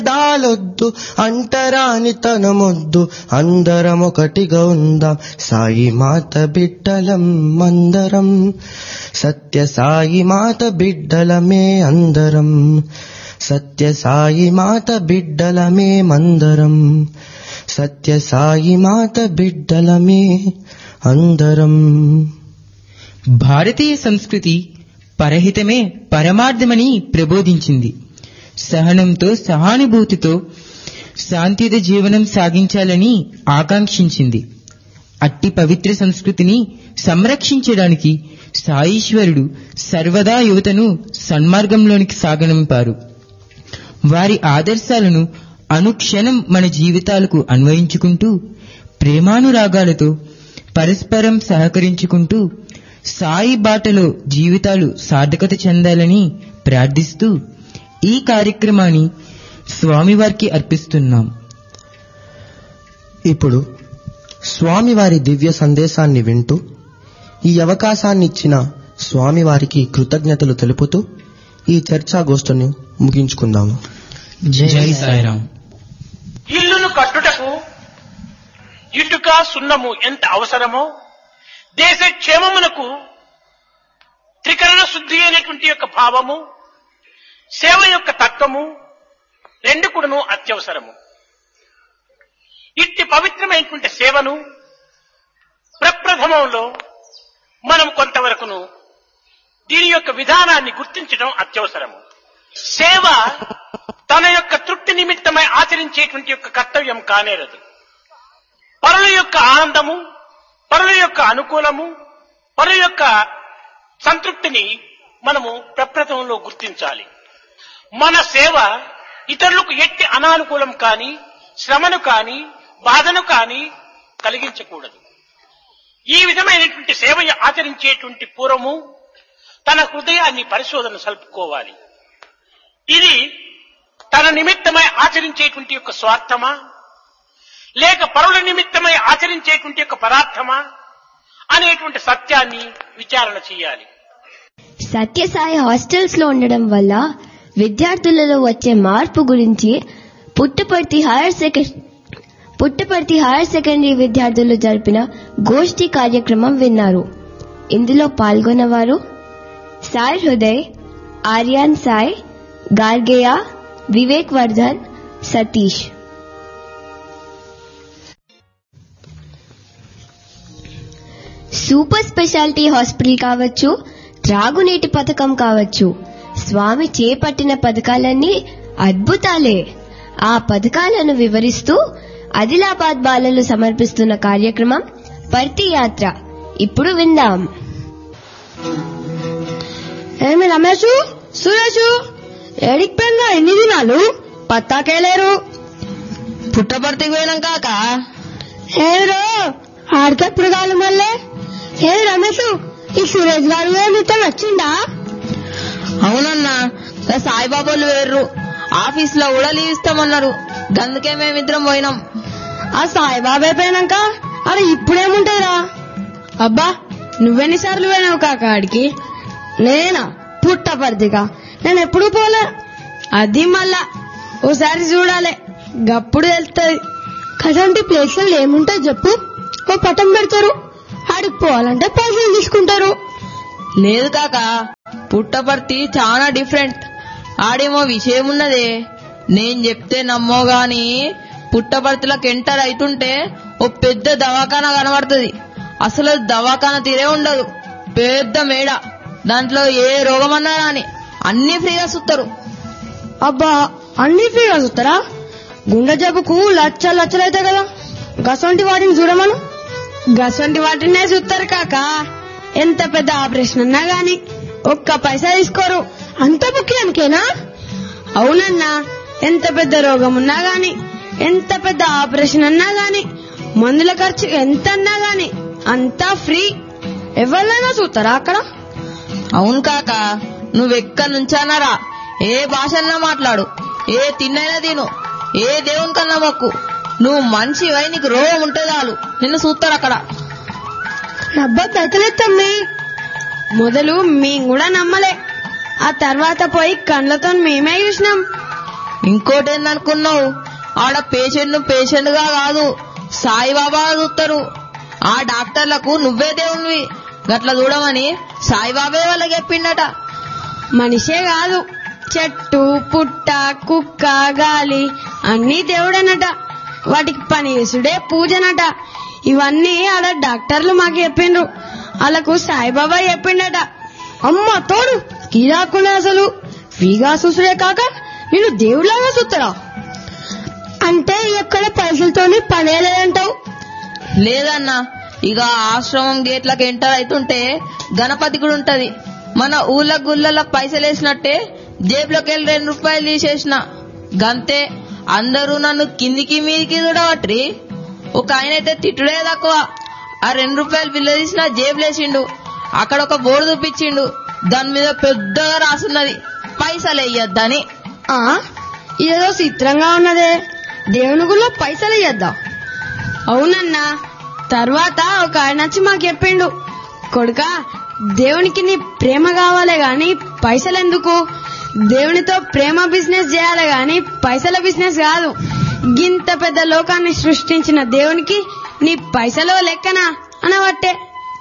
దాలొద్దు అంటరాని తనమొద్దు అందరం ఒకటిగా ఉందాం సాయి మాత బిడ్డలం అందరం సత్య సాయి మాత బిడ్డలమే అందరం సత్య సాయి మాత బిడ్డలమే మందరం సత్య సాయి మాత బిడ్డలమే అందరం భారతీయ సంస్కృతి పరహితమే పరమార్థమని ప్రబోధించింది సహనంతో సహానుభూతితో శాంతియుత జీవనం సాగించాలని ఆకాంక్షించింది అట్టి పవిత్ర సంస్కృతిని సంరక్షించడానికి సాయీశ్వరుడు సర్వదా యువతను సన్మార్గంలోనికి సాగనంపారు వారి ఆదర్శాలను అనుక్షణం మన జీవితాలకు అన్వయించుకుంటూ ప్రేమానురాగాలతో పరస్పరం సహకరించుకుంటూ సాయి బాటలో జీవితాలు సార్థకత చెందాలని ప్రార్థిస్తూ ఈ కార్యక్రమాన్ని స్వామివారికి అర్పిస్తున్నాం ఇప్పుడు స్వామివారి దివ్య సందేశాన్ని వింటూ ఈ అవకాశాన్ని ఇచ్చిన స్వామివారికి కృతజ్ఞతలు తెలుపుతూ ఈ చర్చాగోష్ఠిని ముగించుకుందాము జై సాయిరాం ఇల్లును కట్టుటకు ఇటుక సున్నము ఎంత అవసరమో దేశ క్షేమమునకు త్రికరణ శుద్ధి అయినటువంటి యొక్క భావము సేవ యొక్క తత్వము రెండు కూడాను అత్యవసరము ఇట్టి పవిత్రమైనటువంటి సేవను ప్రప్రథమంలో మనం కొంతవరకును దీని యొక్క విధానాన్ని గుర్తించడం అత్యవసరము సేవ తన యొక్క తృప్తి నిమిత్తమై ఆచరించేటువంటి యొక్క కర్తవ్యం కానేరదు పరుల యొక్క ఆనందము పరుల యొక్క అనుకూలము పరుల యొక్క సంతృప్తిని మనము ప్రప్రథమంలో గుర్తించాలి మన సేవ ఇతరులకు ఎట్టి అనానుకూలం కాని శ్రమను కాని బాధను కాని కలిగించకూడదు ఈ విధమైనటువంటి సేవ ఆచరించేటువంటి పూర్వము తన హృదయాన్ని పరిశోధన సలుపుకోవాలి ఇది తన నిమిత్తమై ఆచరించేటువంటి యొక్క స్వార్థమా లేక పరుల నిమిత్తమై ఆచరించేటువంటి యొక్క పదార్థమా అనేటువంటి సత్యాన్ని విచారణ చేయాలి సత్యసాయి హాస్టల్స్ లో ఉండడం వల్ల విద్యార్థులలో వచ్చే మార్పు గురించి Puttaparthi higher secondary Puttaparthi higher secondary విద్యార్థులు జరిపిన గోష్ఠి కార్యక్రమం విన్నారు ఇందులో పాల్గొన్నవారు Sai Hriday Aryan Sai Gargeya Vivek Vardhan Satish super speciality hospital కావచ్చు త్రాగునీటి పథకం కావచ్చు స్వామి చేపట్టిన పథకాలన్నీ అద్భుతాలే ఆ పథకాలను వివరిస్తూ ఆదిలాబాద్ బాలలు సమర్పిస్తున్న కార్యక్రమం పర్తి యాత్ర ఇప్పుడు విందాం ఏమి రమేష్ సురేష్ ఏడికి పోయినా ఎన్ని దినాలు పత్తాకేలేరు పుట్టపర్తికి పోయినాం కాక ఏరో ఆడికెప్పుడు కాదు మళ్ళీ ఏది రమేష్ ఈ సురేష్ గారు నీతో వచ్చిండా అవునన్నా గా సాయిబాబాలు వేర్రు ఆఫీస్ లో కూడా లీవ్ ఇస్తామన్నారు గందుకే మేమిద్దరం పోయినాం ఆ సాయిబాబా అయిపోయినాక ఆడ ఇప్పుడేముంటదిరా అబ్బా నువ్వెన్నిసార్లు పోయినావు కాక ఆడికి నేనా పుట్టపర్తిగా నేను ఎప్పుడు పోలే అది మళ్ళా ఓసారి చూడాలి గప్పుడు వెళ్తుంది కదంటి ప్లేసులు ఏముంటాయి చెప్పు ఓ పటం పెడతారు ఆడికి పోవాలంటే పైసలు తీసుకుంటారు లేదు కాక పుట్టపర్తి చాలా డిఫరెంట్ ఆడేమో విషయం ఉన్నదే నేను చెప్తే నమ్మో గాని పుట్టపర్తిలోకి ఎంటర్ అవుతుంటే ఓ పెద్ద దవాఖానా కనబడుతుంది అసలు అది దవాఖానా తీరే ఉండదు పెద్ద మేడ దాంట్లో ఏ రోగమన్నా రాని అన్ని ఫ్రీగా చూస్తారు అబ్బా అన్ని ఫ్రీగా చూస్తారా గుండె జబ్బుకు లచ్చలు లచ్చలు అవుతాయి కదా గసంటి వాటిని చూడమను గసంటి వాటినే చూస్తారు కాక ఎంత పెద్ద ఆపరేషన్ అన్నా గాని ఒక్క పైసా తీసుకోరు అంత ముఖ్యానికేనా అవునన్నా ఎంత పెద్ద రోగం ఉన్నా గాని ఎంత పెద్ద ఆపరేషన్ అన్నా గాని మందుల ఖర్చు ఎంత అన్నా గాని అంతా ఫ్రీ ఎవరినైనా చూస్తారా అక్కడ అవును కాక నువ్వెక్కడి నుంచానరా ఏ భాషన్నా మాట్లాడు ఏ తిన్నైనా తిను ఏ దేవుని కన్నా మొక్కు నువ్వు మనిషివై నీకు రోగం ఉంటే చాలు నిన్ను చూస్తారు అక్కడ అబ్బా బెతలెత్తమ్మి మొదలు మేము కూడా నమ్మలే ఆ తర్వాత పోయి కళ్ళతో మేమే చూసినాం ఇంకోటి ఏందనుకున్నావు ఆడ పేషెంట్ ను పేషెంట్ గా కాదు సాయిబాబా చూస్తారు ఆ డాక్టర్లకు నువ్వే దేవునివి గట్ల చూడమని సాయిబాబే వాళ్ళకి చెప్పిండట మనిషే కాదు చెట్టు పుట్ట కుక్క గాలి అన్నీ దేవుడనట వాటికి పని చేసుడే పూజనట ఇవన్నీ ఆడ డాక్టర్లు మాకు చెప్పిండ్రు వాళ్ళకు సాయిబాబా చెప్పిండట అమ్మ తోడు కీరాకునే అసలు ఫ్రీగా చూసుడే కాక నేను దేవుడిలాగా చూస్తారా అంటే ఎక్కడ పైసలతోని పనే లేదంటావు లేదన్నా ఇక ఆశ్రమం గేట్లకు ఎంటర్ అవుతుంటే గణపతి కూడా ఉంటది మన ఊళ్ళ గుళ్ళలో పైసలు వేసినట్టే జేబులోకి వెళ్ళి రెండు రూపాయలు తీసేసిన గంతే అందరూ నన్ను కిందికి మీదికి చూడవట్రి ఒక ఆయన అయితే తిట్టుడే తక్కువ ఆ రెండు రూపాయలు బిల్లు తీసిన జేబులేసిండు అక్కడ ఒక బోర్డు చూపించిండు దాని మీద పెద్దగా రాసున్నది పైసలు వేయొద్దని ఆ ఏదో చిత్రంగా ఉన్నదే దేవుని గుళ్ళో పైసలు ఇయ్యద్దా అవునన్నా తర్వాత ఒక ఆయన వచ్చి మాకు చెప్పిండు కొడుక దేవునికి నీ ప్రేమ కావాలే గాని పైసలు ఎందుకు దేవునితో ప్రేమ బిజినెస్ చేయాలి గాని పైసల బిజినెస్ కాదు గింత పెద్ద లోకాన్ని సృష్టించిన దేవునికి నీ పైసలో లెక్కనా అనవట్టే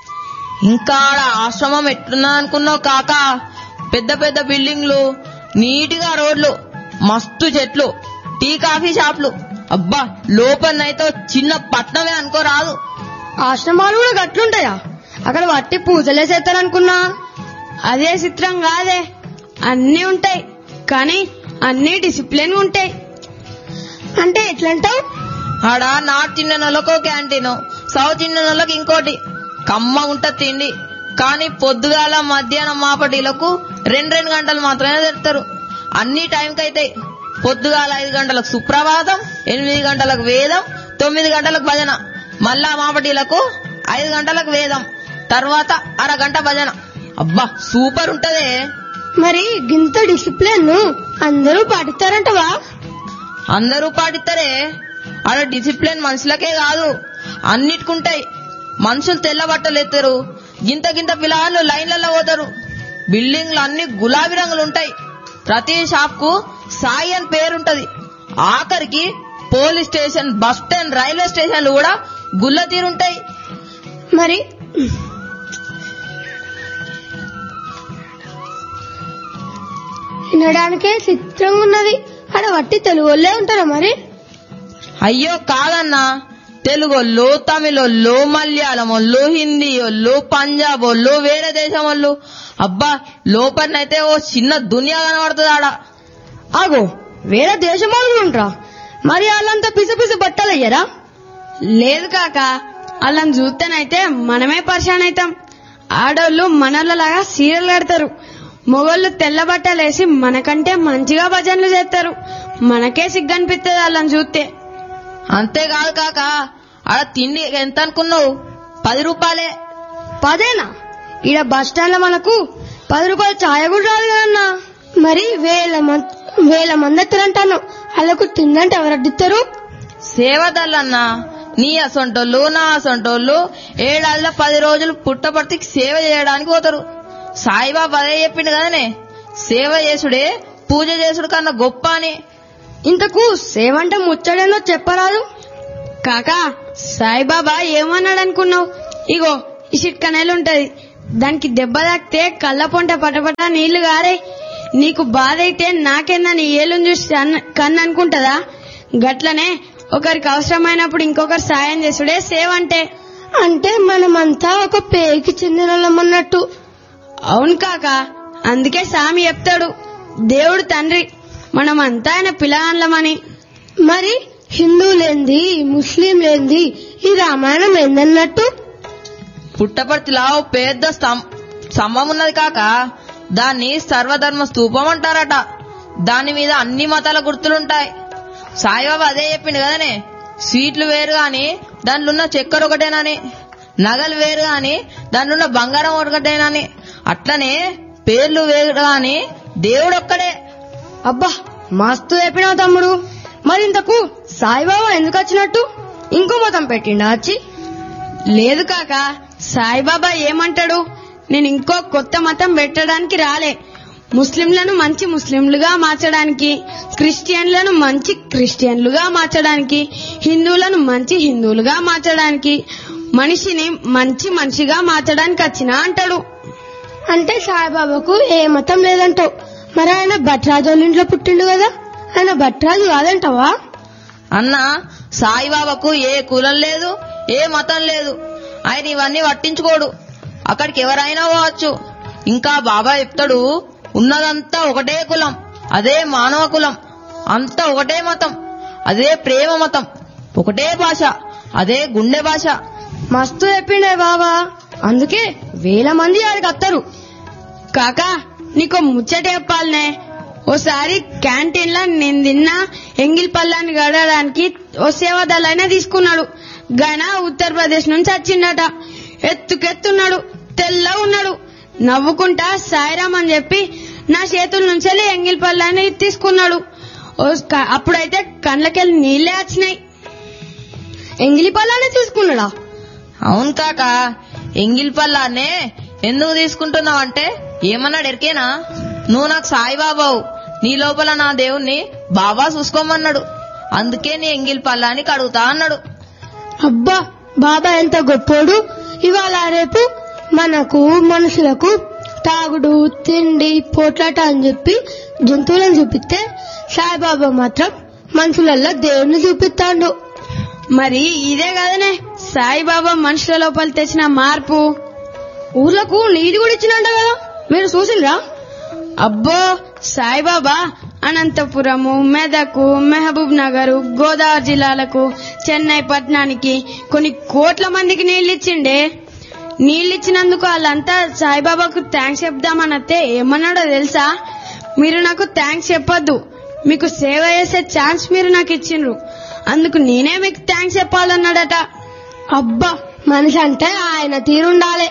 ఇంకా ఆడ ఆశ్రమం ఎట్లున్నా అనుకున్నావు కాక పెద్ద పెద్ద బిల్డింగ్లు నీటిగా రోడ్లు మస్తు చెట్లు టీ కాఫీ షాప్లు అబ్బా లోపలనైతే చిన్న పట్నమే అనుకోరాదు ఆశ్రమాలు కూడా గట్లుంటాయా అక్కడ వట్టి పూజలేసేస్తారనుకున్నా అదే చిత్రం కాదే అన్నీ ఉంటాయి కానీ అన్నీ డిసిప్లిన్ ఉంటాయి అంటే ఎట్లంటావు ఆడ నార్త్ ఇండియన్ వాళ్ళకో క్యాంటీన్ సౌత్ ఇండియన్ వాళ్ళకి ఇంకోటి కమ్మ ఉంటది తిండి కానీ పొద్దుగాల మధ్యాహ్నం మాపటీలకు రెండు రెండు గంటలు మాత్రమే తెస్తారు అన్ని టైంకి అయితే పొద్దుగాల ఐదు గంటలకు సుప్రభాతం ఎనిమిది గంటలకు వేదం తొమ్మిది గంటలకు భజన మళ్ళా మాపటీలకు ఐదు గంటలకు వేదం తర్వాత అరగంట భజన అబ్బా సూపర్ ఉంటదే మరి గింత డిసిప్లిన్ అందరూ పాటిస్తారంటవా అందరూ పాటిస్తారే ఆడ డిసిప్లిన్ మనుషులకే కాదు అన్నిటికుంటాయి మనుషులు తెల్ల బట్టలు ఎత్తారు గింత గింత పిల్లలు లైన్లలో పోతారు బిల్డింగ్లు అన్ని గులాబీ రంగులు ఉంటాయి ప్రతి షాప్ కు సాయి అని పేరుంటది ఆఖరికి police station bus stand railway స్టేషన్లు కూడా గుల్ల తీరుంటాయి మరి వినడానికే చిత్రంగా ఉన్నది ఆడ వట్టి తెలుగు వాళ్ళే ఉంటారా మరి అయ్యో కాదన్నా తెలుగోళ్ళు తమిళోళ్ళు మలయాళమోళ్ళు హిందీ వాళ్ళు పంజాబ్ వాళ్ళు వేరే దేశం వాళ్ళు అబ్బా లోపలనైతే ఓ చిన్న దునియా కనబడుతుంది ఆడ ఆగో వేరే దేశం వాళ్ళు ఉంటారా మరి వాళ్ళంతా పిస పిస బట్టలు అయ్యారా లేదు కాక వాళ్ళని చూస్తేనైతే మనమే పరిశాన్ అవుతాం ఆడోళ్ళు మనలాగా సీరియల్ కడతారు మొగోళ్ళు తెల్ల బట్టలు వేసి మనకంటే మంచిగా భజనలు చేస్తారు మనకే సిగ్గనిపిస్తుంది వాళ్ళని చూస్తే అంతేకాదు కాక ఆడ తిండి ఎంత అనుకున్నావు పది రూపాయలే పదేనా ఈడ బస్ స్టాండ్ లో మనకు పది రూపాయలు ఛాయ కూడా రాదు కదన్నా మరి వేల మంది వేల మంది ఎత్తారంటాను వాళ్ళకు తిందంటే ఎవరు అడ్డిస్తారు సేవదల్లన్నా నీ అసొంటోళ్ళు నా అసొంటోళ్ళు ఏడాదిలో పది రోజులు పుట్టపర్తికి సేవ చేయడానికి పోతారు సాయిబాబా అదే చెప్పిండు కదనే సేవ చేసుడే పూజ చేసుడు కన్నా గొప్ప అని ఇంతకు సేవంటే ముచ్చడేనో చెప్పరాదు కాకా సాయిబాబా ఏమన్నాడు అనుకున్నావు ఇగో ఈ చిట్కనేలు ఉంటది దానికి దెబ్బ తాకితే కళ్ళ పొంట పటపట నీళ్లు గారే నీకు బాధ అయితే నాకేందా నీ ఏలుని చూసి అన్న- కన్ను అనుకుంటదా గట్లనే ఒకరికి అవసరమైనప్పుడు ఇంకొకరు సాయం చేసుడే సేవ అంటే అంటే మనమంతా ఒక పేరుకి చెందిన అన్నట్టు అవును కాక అందుకే సామి చెప్తాడు దేవుడు తండ్రి మనమంతా ఆయన పిల్లగాన్లమని మరి హిందువులేంది ముస్లింలేంది ఈ రామాయణం ఏందన్నట్టు పుట్టపర్తిలో ఓ పెద్ద స్తం- స్తంభం ఉన్నది కాక దాన్ని సర్వధర్మ స్తూపం అంటారట దాని మీద అన్ని మతాల గుర్తులుంటాయి సాయిబాబా అదే చెప్పిండు కదనే స్వీట్లు వేరు గాని దాంట్లో ఉన్న చక్కెర ఒకటేనని నగలు వేరు గాని దాంట్లో ఉన్న బంగారం ఒకటేనని అట్లనే పేర్లు వేరు గాని దేవుడు ఒక్కడే అబ్బా మస్తు చెప్పినావు తమ్ముడు మరి ఇంతకు సాయిబాబా ఎందుకు వచ్చినట్టు ఇంకో మతం పెట్టిండా వచ్చి లేదు కాక సాయిబాబా ఏమంటాడు నేను ఇంకో కొత్త మతం పెట్టడానికి రాలే ముస్లింలను మంచి ముస్లింలుగా మార్చడానికి క్రిస్టియన్లను మంచి క్రిస్టియన్లుగా మార్చడానికి హిందువులను మంచి హిందువులుగా మార్చడానికి మనిషిని మంచి మనిషిగా మార్చడానికి వచ్చిన అంటాడు అంటే సాయిబాబాకు ఏ మతం లేదంటావు మరి ఆయన భట్రాజు వాళ్ళ ఇంట్లో పుట్టిండు కదా ఆయన భట్రాజు కాదంటావా అన్న సాయిబాబాకు ఏ కులం లేదు ఏ మతం లేదు ఆయన ఇవన్నీ పట్టించుకోడు అక్కడికి ఎవరైనా పోవచ్చు ఇంకా బాబా చెప్తాడు ఉన్నదంతా ఒకటే కులం అదే మానవ కులం అంతా ఒకటే మతం అదే ప్రేమ మతం ఒకటే భాష అదే గుండె భాష మస్తు చెప్పిండే బాబా అందుకే వేల మంది ఆడికి వస్తారు కాకా నీకు ముచ్చట చెప్పాలనే ఓసారి క్యాంటీన్ లో నేను తిన్న ఎంగిల్ పళ్ళాన్ని గడడానికి ఓ సేవాదళైనా తీసుకున్నాడు గన ఉత్తరప్రదేశ్ నుంచి వచ్చిండట ఎత్తుకెత్తున్నాడు తెల్ల ఉన్నాడు నవ్వుకుంటా సాయిరామ్ అని చెప్పి నా చేతుల నుంచి వెళ్ళి ఎంగిల్ పళ్ళాన్ని తీసుకున్నాడు ఓ క- అప్పుడైతే కళ్ళకెళ్ళి నీళ్ళే వచ్చినాయి ఎంగిలి పళ్ళాన్ని తీసుకున్నాడా అవును కాక ఎంగిల్ పల్లానే ఎందుకు తీసుకుంటున్నావు అంటే ఏమన్నాడు ఎరికేనా నువ్వు నాకు సాయిబాబావు నీ లోపల నా దేవుణ్ణి బాబా చూసుకోమన్నాడు అందుకే నీ ఎంగిల్ పల్లాని కడుగుతా అన్నాడు అబ్బా బాబా ఎంత గొప్పోడు ఇవాళ రేపు మనకు మనుషులకు తాగుడు తిండి పోట్లాట అని చెప్పి జంతువులను చూపిస్తే సాయిబాబా మాత్రం మనుషులలో దేవుణ్ణి చూపిస్తాడు మరి ఇదే కదనే సాయిబాబా మనుషుల లోపల తెచ్చిన మార్పు ఊర్లకు నీది కూడా ఇచ్చినంట కదా మీరు చూసిండ్రా అబ్బో సాయిబాబా అనంతపురము మెదకు మహబూబ్ నగర్ గోదావరి జిల్లాలకు చెన్నై పట్టణానికి కొన్ని కోట్ల మందికి నీళ్ళు ఇచ్చిండే నీళ్ళు ఇచ్చినందుకు వాళ్ళంతా సాయిబాబాకు థ్యాంక్స్ చెప్దామనతే ఏమన్నాడో తెలుసా మీరు నాకు థ్యాంక్స్ చెప్పొద్దు మీకు సేవ చేసే ఛాన్స్ మీరు నాకు ఇచ్చిండ్రు అందుకు నేనే మీకు థ్యాంక్స్ చెప్పాలన్నాడట అబ్బా మనిషి అంటే ఆయన తీరుండాలి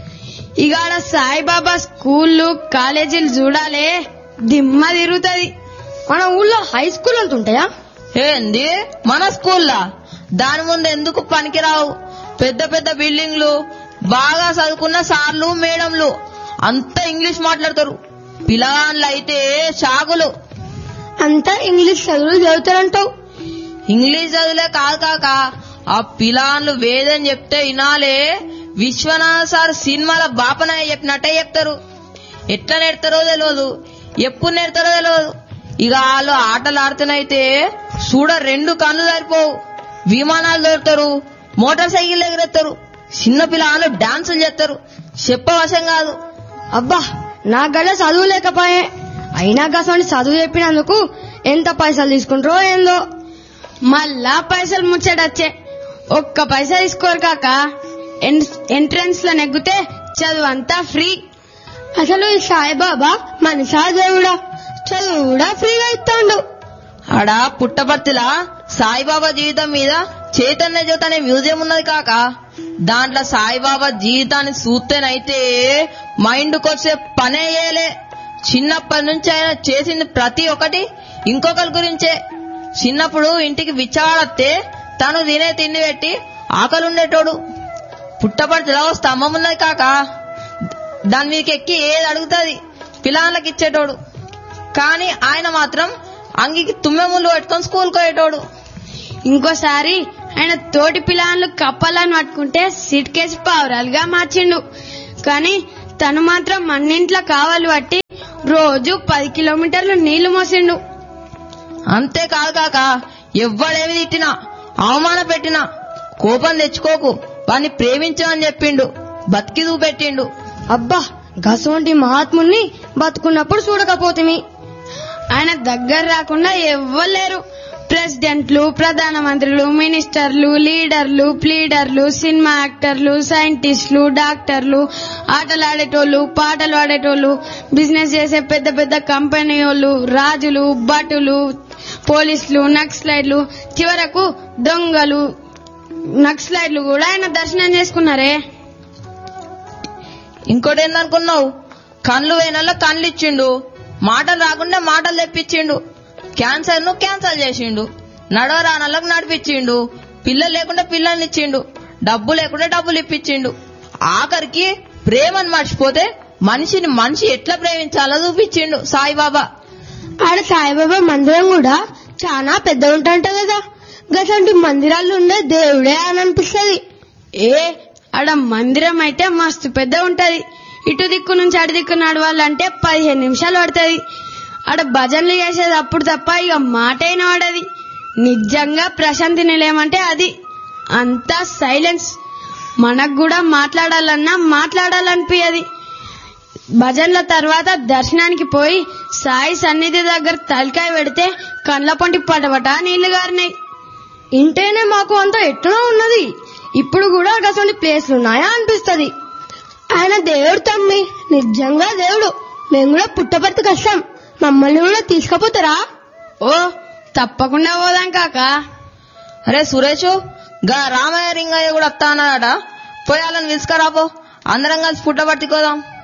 ఇగాడ సాయిబాబా స్కూళ్ళు కాలేజీలు చూడాలే దిమ్మ తిరుగుతది మన ఊళ్ళో హై స్కూల్ అంత ఉంటాయా ఏంది మన స్కూల్లా దాని ముందు ఎందుకు పనికిరావు పెద్ద పెద్ద బిల్డింగ్లు బాగా చదువుకున్న సార్లు మేడంలు అంతా ఇంగ్లీష్ మాట్లాడతారు పిల్లగాళ్ళు అయితే షాకులు అంతా ఇంగ్లీష్ చదువులు చదువుతారంటావు ఇంగ్లీష్ చదువులే కాదు కాక ఆ పిలాన్లు వేదం చెప్తే వినాలే విశ్వనాథ సార్ సినిమాల బాపనాయ చెప్పినట్టే చెప్తారు ఎట్లా నేర్తారో తెలియదు ఎప్పుడు నేర్తారో తెలియదు ఇక వాళ్ళు ఆటలు ఆడుతున్నైతే చూడ రెండు కళ్ళు సరిపోవు విమానాలు దొరుకుతారు మోటార్ సైకిల్ ఎగరేస్తారు చిన్న పిల్లలు డాన్సులు చేస్తారు చెప్పవశం కాదు అబ్బా నా గడ చదువు లేకపోయే అయినా గసండి చదువు చెప్పినందుకు ఎంత పైసలు తీసుకుంటారో ఏందో మళ్ళా పైసలు ముచ్చటచ్చే ఒక్క పైసా తీసుకోరు కాక ఎంట్రన్స్ లో నెగ్గితే చదువు అంతా ఫ్రీ అసలు ఈ సాయిబాబా మనిషా దేవుడా చదువు కూడా ఫ్రీగా ఇస్తాడు ఆడ పుట్టపర్తిలా సాయిబాబా జీవితం మీద చైతన్య జ్యోతి అనే మ్యూజియం ఉన్నది కాక దాంట్లో సాయిబాబా జీవితాన్ని చూస్తేనైతే మైండ్కి వచ్చే పనే చేయలే చిన్నప్పటి నుంచి ఆయన చేసింది ప్రతి ఒక్కటి ఇంకొకరి గురించే చిన్నప్పుడు ఇంటికి విచ్చాడత్తే తను తినే తిండి పెట్టి ఆకలి ఉండేటోడు పుట్టపర్తిలో ఓ స్తంభం ఉన్నది కాక దాని మీదకి ఎక్కి ఏది అడుగుతుంది పిల్లలకి ఇచ్చేటోడు కానీ ఆయన మాత్రం అంగికి తుమ్మెముళ్ళు పెట్టుకొని స్కూల్కి పోయేటోడు ఇంకోసారి ఆయన తోటి పిల్లలు కప్పాలని పట్టుకుంటే సిట్కేసి పావురాలుగా మార్చిండు కానీ తను మాత్రం మన్నింట్లో కావాలి పట్టి రోజు పది కిలోమీటర్లు నీళ్లు మోసిండు అంతేకాదు కాక ఎవ్వడేమి తిట్టినా అవమాన పెట్టినా కోపం తెచ్చుకోకు వాణ్ణి ప్రేమించమని చెప్పిండు బతికి చూపెట్టిండు అబ్బా గసోంటి మహాత్ముని బతుకున్నప్పుడు చూడకపోతిమి ఆయన దగ్గర రాకుండా ఎవ్వలేరు ప్రెసిడెంట్లు ప్రధానమంత్రులు మినిస్టర్లు లీడర్లు ప్లీడర్లు సినిమా యాక్టర్లు సైంటిస్టులు డాక్టర్లు ఆటలాడేటోళ్ళు పాటలు ఆడేటోళ్ళు బిజినెస్ చేసే పెద్ద పెద్ద కంపెనీ వాళ్ళు రాజులు భటులు పోలీసులు నక్సలైట్లు చివరకు దొంగలు నక్సలైట్లు కూడా ఆయన దర్శనం చేసుకున్నారే ఇంకోటి ఏందనుకున్నావు కళ్ళు వేనల్లో కళ్ళు ఇచ్చిండు మాటలు రాకుండా మాటలు తెప్పించిండు క్యాన్సర్ ను క్యాన్సర్ చేసిండు నడవ రానళ్ళకు నడిపించిండు పిల్లలు లేకుండా పిల్లల్ని ఇచ్చిండు డబ్బు లేకుండా డబ్బులు ఇప్పించిండు ఆఖరికి ప్రేమను మర్చిపోతే మనిషిని మనిషి ఎట్లా ప్రేమించాలో చూపించిండు సాయిబాబా ఆడ సాయిబాబా మందిరం కూడా చాలా పెద్ద ఉంటాంట కదా గసంటి మందిరాలు ఉండే దేవుడే అని అనిపిస్తుంది ఏ ఆడ మందిరం అయితే మస్తు పెద్ద ఉంటది ఇటు దిక్కు నుంచి అటు దిక్కు నడవాలంటే పదిహేను నిమిషాలు పడుతుంది ఆడ భజనలు చేసేది అప్పుడు తప్ప ఇక మాట అయిన వాడది నిజంగా ప్రశాంతి నిలయమంటే అది అంతా సైలెన్స్ మనకు కూడా మాట్లాడాలన్నా మాట్లాడాలనిపించదు భజనల తర్వాత దర్శనానికి పోయి సాయి సన్నిధి దగ్గర తలకాయ పెడితే కండ్ల పొంటి పటపట నీళ్లు గారినాయి ఇంటేనే మాకు అంత ఎట్టునో ఉన్నది ఇప్పుడు కూడా అటువంటి ప్లేస్లు ఉన్నాయా అనిపిస్తది ఆయన దేవుడు తమ్మి నిజంగా దేవుడు మేము కూడా పుట్టపర్తికి వస్తాం మమ్మల్ని కూడా తీసుకుపోతారా ఓ తప్పకుండా పోదాం కాక అరే సురేష్ గా రామయ్య రింగయ్య కూడా వస్తా అన్నాడట పోయాలని తీసుకురాపో అందరం కలిసి పుట్టబట్టుకోదాం